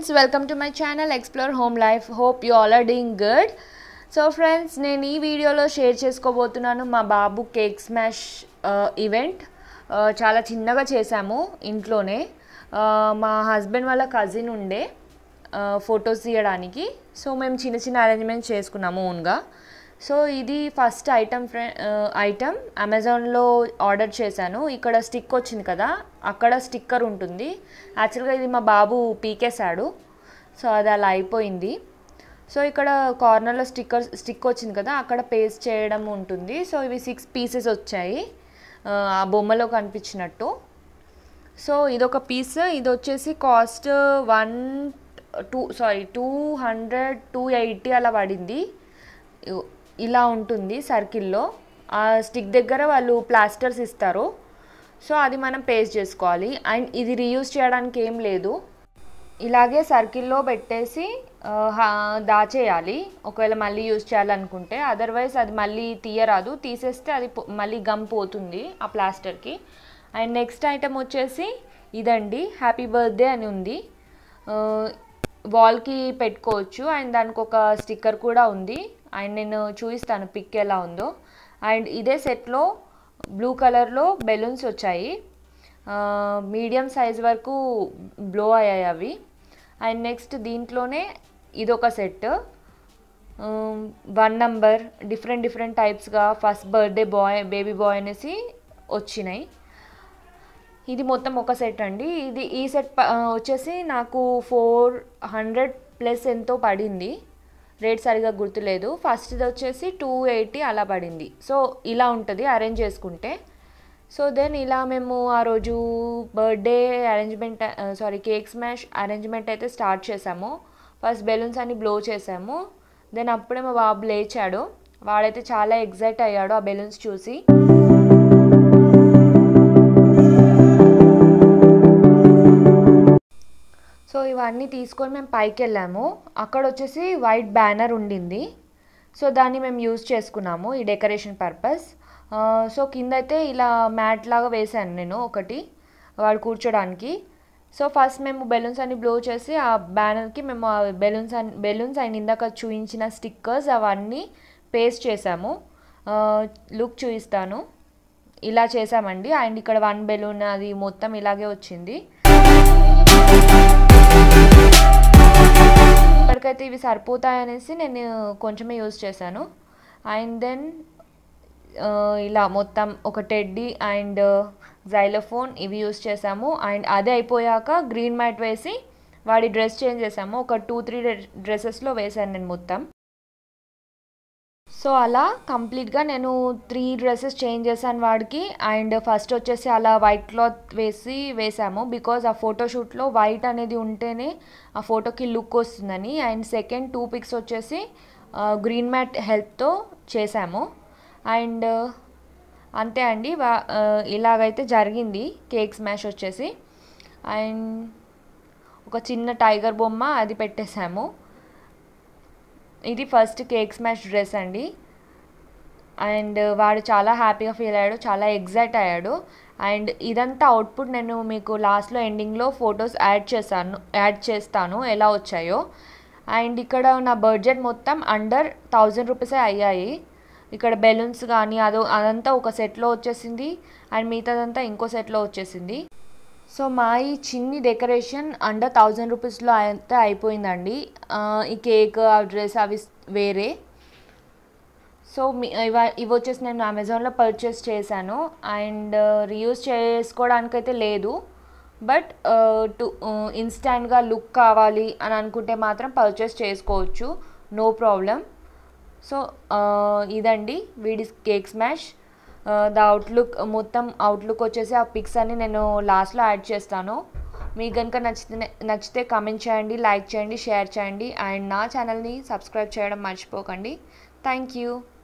friends welcome to my channel explore home life hope you all are doing good so friends నేను ఈ వీడియోలో share చేసుకోబోతున్నాను మా బాబు cake smash event చాలా చిన్నగా చేశాము ఇంట్లోనే Uh, మా హస్బెండ్ వాళ్ళ కజిన్ ఉండే ఫొటోస్ తీయడానికి సో మేము చిన్న చిన్న అరేంజ్మెంట్స్ చేసుకున్నాము ఓన్గా సో ఇది ఫస్ట్ ఐటమ్ ఫ్రె ఐటమ్ అమెజాన్లో ఆర్డర్ చేశాను ఇక్కడ స్టిక్ వచ్చింది కదా అక్కడ స్టిక్కర్ ఉంటుంది యాక్చువల్గా ఇది మా బాబు పీకేశాడు సో అది అలా అయిపోయింది సో ఇక్కడ కార్నర్లో స్టిక్కర్ స్టిక్ వచ్చింది కదా అక్కడ పేస్ట్ చేయడం ఉంటుంది సో ఇవి సిక్స్ పీసెస్ వచ్చాయి ఆ, ఆ బొమ్మలో కనిపించినట్టు సో ఇదొక పీస్ ఇది వచ్చేసి cost one two sorry two hundred two eighty అలా పడింది ఇ- ఇలా ఉంటుంది సర్కిల్లో ఆ స్టిక్ దగ్గర వాళ్ళు ప్లాస్టర్స్ ఇస్తారు సో అది మనం పేస్ట్ చేసుకోవాలి అండ్ ఇది రీయూజ్ చేయడానికి ఏం లేదు ఇలాగే సర్కిల్లో పెట్టేసి ఆ, హా- దాచేయాలి ఒకవేళ మళ్ళీ యూజ్ చేయాలనుకుంటే అదర్వైజ్ అది మళ్ళీ తీయరాదు తీసేస్తే అది పో- మళ్ళీ గమ్ పోతుంది ఆ ప్లాస్టర్కి అండ్ నెక్స్ట్ ఐటమ్ వచ్చేసి ఇదండి హ్యాపీ బర్త్డే అని ఉంది ఆ, వాల్కి పెట్టుకోవచ్చు అండ్ దానికి ఒక స్టిక్కర్ కూడా ఉంది అండ్ నేను చూపిస్తాను పిక్ ఎలా ఉందో అండ్ ఇదే సెట్లో బ్లూ కలర్లో బెలూన్స్ వచ్చాయి మీడియం సైజ్ వరకు బ్లో అయ్యాయి అవి అండ్ నెక్స్ట్ దీంట్లోనే ఇదొక set one number different different టైప్స్గా first birthday boy baby boy అనేసి వచ్చినాయి ఇది మొత్తం ఒక సెట్ అండి ఇది ఈ సెట్ ప- ఆ, వచ్చేసి నాకు ఫోర్ హండ్రెడ్ ప్లస్ ఎంతో పడింది రేట్ సరిగా గుర్తులేదు ఫస్ట్ ఇది వచ్చేసి టూ ఎయిటీ అలా పడింది సో ఇలా ఉంటుంది అరేంజ్ చేసుకుంటే సో దెన్ ఇలా మేము ఆ రోజు birthday arrangement sorry cake smash arrangement అయితే స్టార్ట్ చేసాము ఫస్ట్ బెలూన్స్ అన్ని బ్లో చేసాము దెన్ అప్పుడే మా బాబు లేచాడు వాడైతే చాలా ఎగ్జైట్ అయ్యాడు ఆ బెలూన్స్ చూసి సో ఇవన్నీ తీసుకొని మేము పైకి వెళ్ళాము అక్కడ వచ్చేసి వైట్ బ్యానర్ ఉండింది సో దాన్ని మేము యూజ్ చేసుకున్నాము ఈ డెకరేషన్ పర్పస్ సో కింద అయితే ఇలా మ్యాట్ లాగా వేసాను నేను ఒకటి వాడు కూర్చోడానికి సో ఫస్ట్ మేము బెలూన్స్ అన్ని బ్లో చేసి ఆ బ్యానర్కి మేము ఆ బెలూన్స్ అన్ బెలూన్స్ అండ్ ఇందాక చూపించిన స్టిక్కర్స్ అవన్నీ పేస్ట్ చేసాము లుక్ చూపిస్తాను ఇలా చేసామండి అండ్ ఇక్కడ వన్ బెలూన్ అది మొత్తం ఇలాగే వచ్చింది ఇప్పటికైతే ఇవి సరిపోతాయనేసి నేను కొంచెమే యూజ్ చేశాను అండ్ దెన్ ఇలా మొత్తం ఒక టెడ్డీ అండ్ జైలోఫోన్ ఇవి యూజ్ చేసాము అండ్ అదే అయిపోయాక గ్రీన్ మ్యాట్ వేసి వాడి డ్రెస్ చేంజ్ చేసాము ఒక టూ త్రీ డ్రెస్సెస్లో వేశాను నేను మొత్తం సో అలా కంప్లీట్గా నేను త్రీ డ్రెస్సెస్ చేంజ్ చేశాను వాడికి అండ్ ఫస్ట్ వచ్చేసి అలా వైట్ క్లాత్ వేసి వేసాము బికాజ్ ఆ ఫోటోషూట్లో వైట్ అనేది ఉంటేనే ఆ ఫోటోకి లుక్ వస్తుందని అండ్ సెకండ్ టూ పిక్స్ వచ్చేసి గ్రీన్ మ్యాట్ హెల్ప్తో చేసాము అండ్ అంతే అండి వా- ఆ, ఇలాగైతే జరిగింది కేక్ స్మాష్ వచ్చేసి అండ్ ఒక చిన్న టైగర్ బొమ్మ అది పెట్టేశాము ఇది ఫస్ట్ కేక్ స్మాష్ డ్రెస్ అండి అండ్ వాడు చాలా హ్యాపీగా ఫీల్ అయ్యాడు చాలా ఎగ్జైట్ అయ్యాడు అండ్ ఇదంతా అవుట్పుట్ నేను మీకు లాస్ట్లో ఎండింగ్లో ఫొటోస్ యాడ్ చేశాను యాడ్ చేస్తాను ఎలా వచ్చాయో అండ్ ఇక్కడ నా బడ్జెట్ మొత్తం అండర్ థౌజండ్ రూపీసే అయ్యాయి ఇక్కడ బెలూన్స్ కానీ అదో అదంతా ఒక సెట్లో వచ్చేసింది అండ్ మిగతాదంతా ఇంకో సెట్లో వచ్చేసింది సో మా ఈ చిన్ని డెకరేషన్ అండర్ థౌజండ్ రూపీస్లో అయితే అయిపోయిందండి ఆ, ఈ కేక్ ఆ డ్రెస్ అవి వేరే సో మీ ఇవ ఇవి వచ్చేసి నేను అమెజాన్లో పర్చేస్ చేశాను అండ్ రీయూజ్ చేసుకోవడానికైతే లేదు బట్ టు ఇన్స్టాంట్గా లుక్ కావాలి అని అనుకుంటే మాత్రం పర్చేస్ చేసుకోవచ్చు నో ప్రాబ్లం సో ఇదండి వీడి కేక్ స్మాష్ ద అవుట్లుక్ మొత్తం అవుట్లుక్ వచ్చేసి ఆ పిక్స్ అన్ని నేను లాస్ట్లో యాడ్ చేస్తాను మీకు కనుక నచ్చితే నచ్చితే కామెంట్ చేయండి లైక్ చేయండి షేర్ చేయండి అండ్ నా ఛానల్ని సబ్స్క్రైబ్ చేయడం మర్చిపోకండి థ్యాంక్ యూ